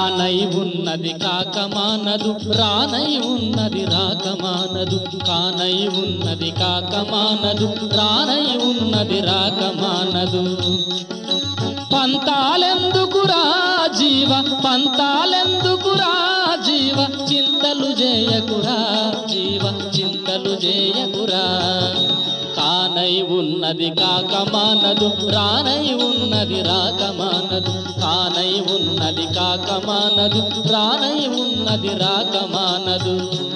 కానై ఉన్నది కాకమానదు రానై ఉన్నది రాకమానదు కానై ఉన్నది కాకమానదు రానై ఉన్నది రాకమానదు పంతాలెందుకురా జీవ పంతాలెందుకురా జీవ చింతలు చేయకురా జీవ చింతలు చేయకురా కానై ఉన్నది కాకమానదు రానై ఉన్నది రాకమానదు కానై ఉన్నది కాకమానదు రానై ఉన్నది రాకమానదు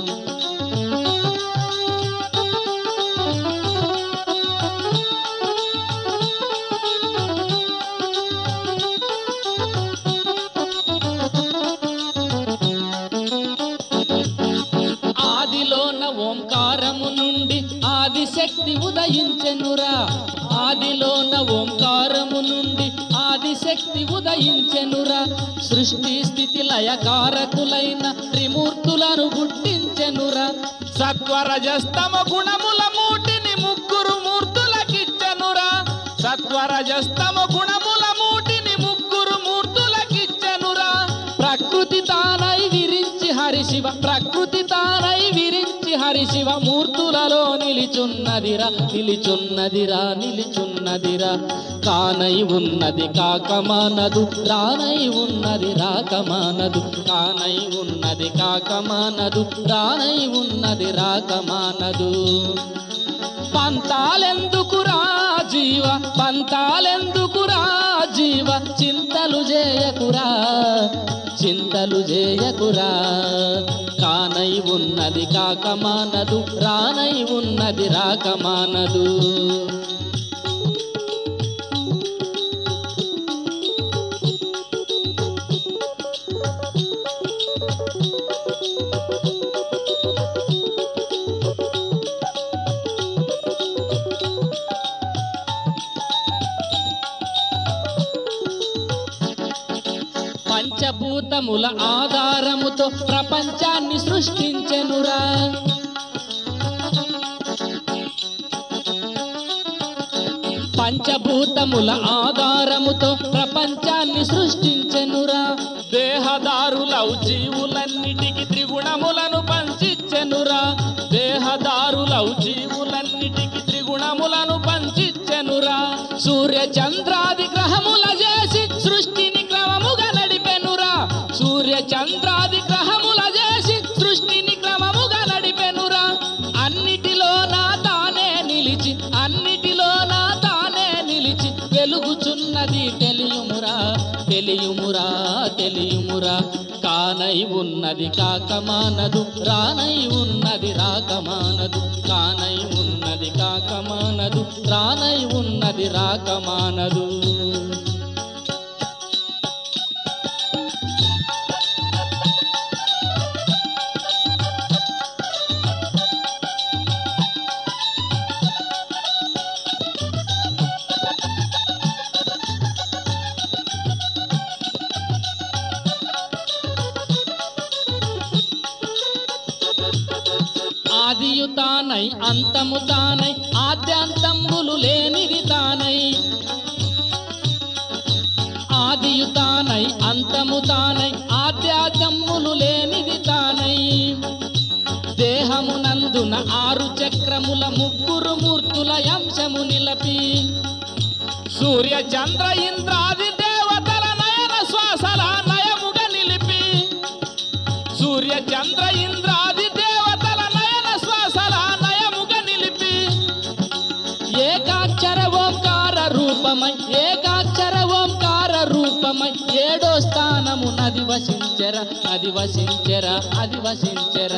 ఆదిలోన ఓంకారము నుండి ఆదిశక్తి ఉదయించెనురా ఆదిలోన ఓంకారము నుండి ఆదిశక్తి ఉదయించెనురా సృష్టి స్థితి లయకారకులైన త్రిమూర్తులను గుర్తించెనురా సత్వరజస్తమ గుణముల మూటిని ముగ్గురు మూర్తులకిచ్చనురా సత్వరజస్తమ గుణముల మూటిని ముగ్గురు మూర్తులకిచ్చనురా ప్రకృతి తానై విరించి హరిశివ ప్రకృతి తానై విరించి హరిశివ మూర్తులలో నిలిచున్నదిరా నిలిచున్నదిరా నిలిచున్నదిరా కానై ఉన్నది కాకమానదు రానై ఉన్నది రాకమానదు కానై ఉన్నది కాకమానదు రానై ఉన్నది రాకమానదు పంతాలెందుకురా జీవ పంతాలెందుకురా జీవ చింతలు చేయకురా చింతలు చేయకురా కానై ఉన్నది కాకమానదు రానై ఉన్నది రాకమానదు పంచభూతముల ఆధారముతో ప్రపంచాన్ని సృష్టించెనురా పంచభూతముల ఆధారముతో ప్రపంచాన్ని సృష్టించెనురా దేహదారులవు జీవులన్నిటికి త్రిగుణములను పంచిచ్చెనురా దేహదారులవు జీవులన్నిటికి త్రిగుణములను పంచిచ్చెనురా సూర్య చంద్రాది గ్రహముల చేసి సృష్టిని క్రమముగా నడిపెనురా సూర్య చంద్రాది గ్రహముల చేసి సృష్టిని క్రమముగా నడిపెనురా అన్నిటిలో నా తానే నిలిచి అన్నిటిలో నా తానే నిలిచి వెలుగుచున్నది తెలియుమురా తెలియుమురా తెలియుమురా కానై ఉన్నది కాకమానదు రానై ఉన్నది రాకమానదు కానై ఉన్నది కాకమానదు రానై ఉన్నది రాకమానదు ఆదియు తానై అంతము తానై ఆద్యాంతంబులు లేనిది తానై ఆదియు తానై అంతము తానై ఆద్యాంతములు లేనిది తానై దేహమునందున ఆరు చక్రముల ముగ్గురు మూర్తుల అంశము నిలపి సూర్య చంద్ర ఇంద్రాది దేవతల నయన శ్వాసల నయముగా నిలిపి సూర్య చంద్ర ఇంద్రాది దేవతల నయన శ్వాసల నయముగా నిలిపి ఏకాక్షర ఓంకార రూపమై ఏకాక్షర ఓంకార రూపమై ఏడో స్థానము నది వసించర అది వసించర అది వసించర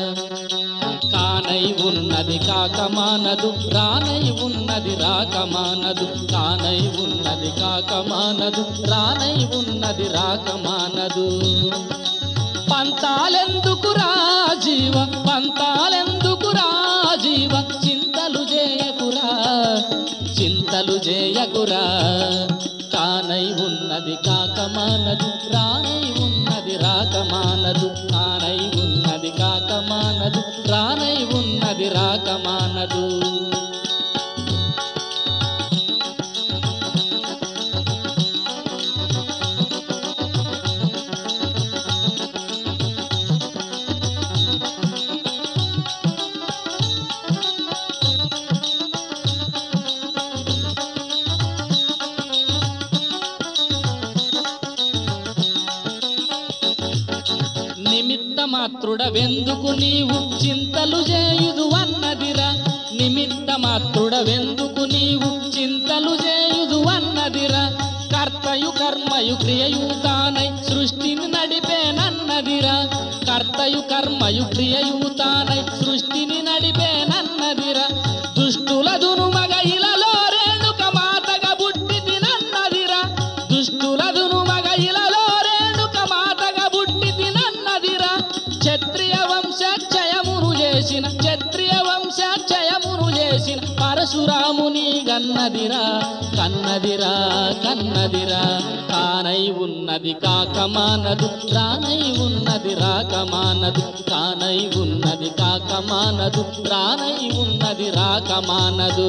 కానై ఉన్నది కాకమానదు రానై ఉన్నది రాకమానదు కానై ఉన్నది కాకమానదు రానై ఉన్నది రాకమానదు పంతాలెందుకురా జీవ పంతాలెందుకురా జీవ చింతలు చేయకురా చింతలు చేయకురా కానై ఉన్నది కాకమానదు రానై ఉన్నది రాకమానదు కానై ఉన్నది కాకమానదు రానై ఉన్నది రాకమానదు మాత్రుడవెందుకు నీవు చింతలు చేయుదు అన్నదిరా నిమిత్త మాత్రుడవెందుకు నీవు చింతలు చేయుదు అన్నదిరా కర్తయు కర్మయు క్రియయు తానై సృష్టిని నడిపేనన్నదిరా కర్తయు కర్మయు క్రియయు తానై సృష్టిని నడిపేనన్నదిరా దుష్టుల దునుమగ ఇలలో రేణుక మాతగా బుట్టి తినన్నదిరా దుష్టుల దునుమగ ఇలలో రేణుక మాతగా బుట్టి తినన్నదిరా క్షత్రియ వంశ క్షయమును చేసిన క్షత్రియ వంశ క్షయమును చేసిన పరశురాముని గన్నదిరా కన్నదిరా కన్నదిరా కానై ఉన్నది కాకమానదు రానై ఉన్నది రాకమానదు కానై ఉన్నది కాకమానదు రానై ఉన్నది రాకమానదు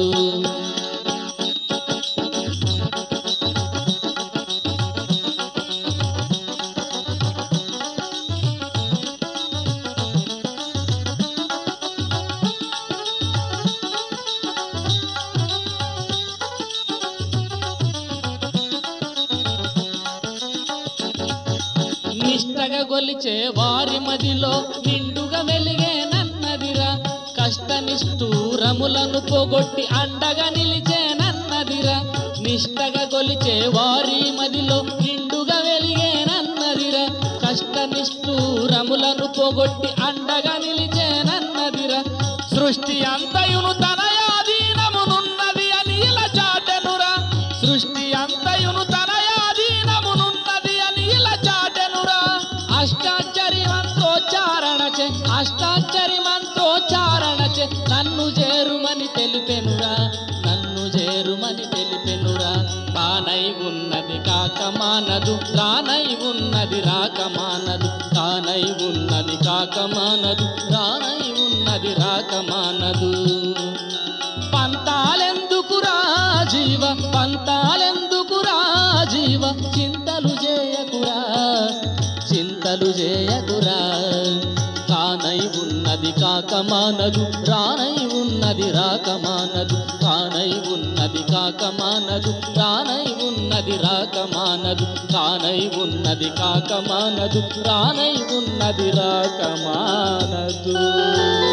నిష్టగా గొలిచే వారి మదిలో నిండుగా వెలిగే నన్నదిరా కష్ట నిష్ఠూరములను పోగొట్టి అండగా నిలిచే నన్నదిరా నిష్టగా గొలిచే వారి మదిలో నిండుగా వెలిగే నన్నదిరా కష్ట నిష్ఠూరములను పోగొట్టి అండగా నిలిచే నన్నదిరా సృష్టి అంతయును తనయాధీనమునున్నది అని ఇలా చాటెనురా సృష్టి అంతయును తనయాధీనమునున్నది అని ఇలా చాటెనురా అష్టాక్షరి మంత్రోచ్చారణ చే అష్టాక్షరి మంత్రోచ్చారణ చే నన్ను చేరుమని తెలిపెనురా నన్ను చేరుమని తెలిపెనురా తానై ఉన్నది కాకమానదు రానై ఉన్నది రాకమానదు తానై ఉన్నది కాకమానదు రానై ఉన్నది రాకమానదు పంతాలెందుకురా జీవ పంతాలెందుకురా జీవ చింతలు చేయకురా చింతలు చేయకురా కానై ఉన్నది కాకమానదు రానై ఉన్నది రాకమానదు కానై ఉన్నది కాకమానదు రానై ఉన్నది రాకమానదు కానై ఉన్నది కాకమానదు రానై ఉన్నది రాకమానదు